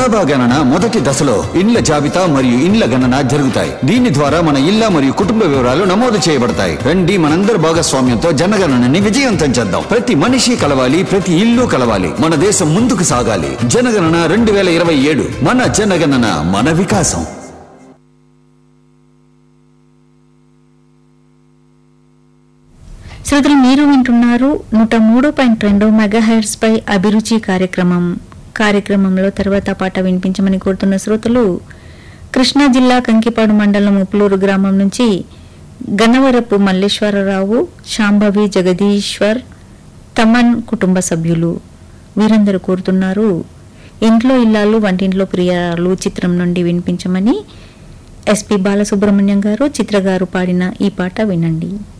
జనాభా గణన మొదటి దశలో ఇండ్ల జాబితా మరియు ఇండ్ల గణన జరుగుతాయి దీని ద్వారా మన ఇళ్ల మరియు కుటుంబ వివరాలు నమోదు చేయబడతాయి రండి మనందరి భాగస్వామ్యంతో జనగణనని విజయవంతం చేద్దాం ప్రతి మనిషి కలవాలి ప్రతి ఇల్లు కలవాలి మన దేశం ముందుకు సాగాలి జనగణన రెండు వేల ఇరవై ఏడు మన జనగణన మన వికాసం శ్రోతలు మీరు వింటున్నారు నూట మూడు పాయింట్ రెండు మెగాహెర్స్ పై అభిరుచి కార్యక్రమం కార్యక్రమంలో తర్వాత పాట వినిపించమని కోరుతున్న శ్రోతలు కృష్ణా జిల్లా కంకిపాడు మండలం ఉప్లూరు గ్రామం నుంచి గన్నవరపు మల్లేశ్వరరావు శాంభవి జగదీశ్వర్ తమన్ కుటుంబ సభ్యులు వీరందరూ కోరుతున్నారు ఇంట్లో ఇల్లాలు వంటింట్లో ప్రియాలు చిత్రం నుండి వినిపించమని ఎస్పి బాలసుబ్రహ్మణ్యం గారు చిత్ర గారు పాడిన ఈ పాట వినండి